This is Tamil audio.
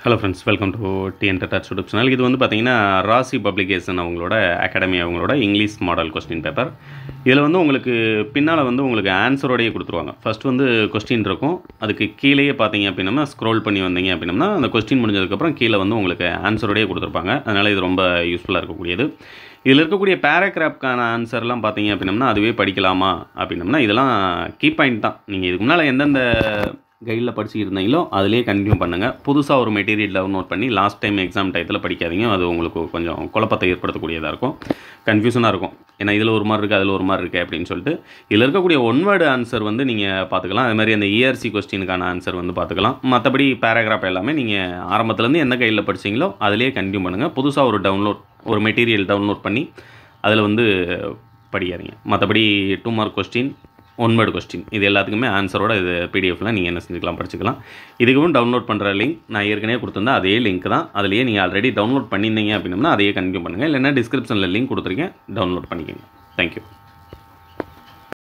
hello friends welcome to TN touch YouTube channel இது வந்து பார்த்தீங்கன்னா ராசி பப்ளிகேஷன் அவங்களோட அகாடமி அவங்களோட இங்கிலீஷ் மாடல் கொஸ்டின் பேப்பர் இதில் வந்து உங்களுக்கு பின்னால் வந்து உங்களுக்கு ஆன்சரோடையே கொடுத்துருவாங்க ஃபர்ஸ்ட் வந்து கொஸ்டின் இருக்கும் அதுக்கு கீழேயே பார்த்தீங்க அப்படின்னா ஸ்க்ரோல் பண்ணி வந்தீங்க அப்படின்னா அந்த கொஸ்டின் முடிஞ்சதுக்கப்புறம் கீழே வந்து உங்களுக்கு ஆன்சரோடையே கொடுத்துருப்பாங்க அதனால் இது ரொம்ப யூஸ்ஃபுல்லாக இருக்கக்கூடியது இதில் இருக்கக்கூடிய பேராகிராஃப்கான ஆன்சர்லாம் பார்த்தீங்க அப்படின்னம்னா அதுவே படிக்கலாமா அப்படின்னம்னா இதெல்லாம் கீ பாயிண்ட் தான் நீங்கள் இதுக்கு முன்னால் எந்தெந்த கைடில் படிச்சுக்கிட்டு இருந்தீங்களோ அதிலே கண்டினியூ பண்ணுங்கள் புதுசாக ஒரு மெட்டீரியல் டவுன்லோட் பண்ணி லாஸ்ட் டைம் எக்ஸாம் டயத்தில் படிக்காதீங்க அது உங்களுக்கு கொஞ்சம் குழப்பத்தை ஏற்படுத்தக்கூடியதாக இருக்கும் கன்ஃபியூஷனாக இருக்கும் ஏன்னா இதில் ஒரு மாதிரி இருக்குது அதில் ஒரு மாதிரி இருக்குது அப்படின்னு சொல்லிட்டு இதில் இருக்கக்கூடிய ஒன் வேர்டு ஆன்சர் வந்து நீங்கள் பார்த்துக்கலாம் அதே மாதிரி அந்த இஆர்சி கொஸ்டினுக்கான ஆன்சர் வந்து பார்த்துக்கலாம் மற்றபடி பேராகிராஃப் எல்லாமே நீங்கள் ஆரம்பத்துலேருந்து எந்த கையில் படிச்சீங்களோ அதிலே கண்டினியூ பண்ணுங்கள் புதுசாக ஒரு டவுன்லோட் ஒரு மெட்டீரியல் டவுன்லோட் பண்ணி அதில் வந்து படிக்காதீங்க மற்றபடி two mark question one word question இது எல்லாத்துக்குமே ஆன்சரோட இது பிடிஎஃப்ல நீங்கள் என்ன செஞ்சுக்கலாம் படிச்சுக்கலாம் இதுக்கும் டவுன்லோட் பண்ணுற லிங்க் நான் ஏற்கனவே கொடுத்துருந்தேன் அதே லிங்க் தான் அதுலேயே நீங்கள் ஆல்ரெடி டவுன்லோட் பண்ணியிருந்தீங்க அப்படின்னா அதையே கண்டினியூ பண்ணுங்கள் இல்லைன்னா டிஸ்கிரிப்ஷனில் லிங்க் கொடுத்துருக்கேன் டவுன்லோட் பண்ணிக்கோங்க தேங்க்யூ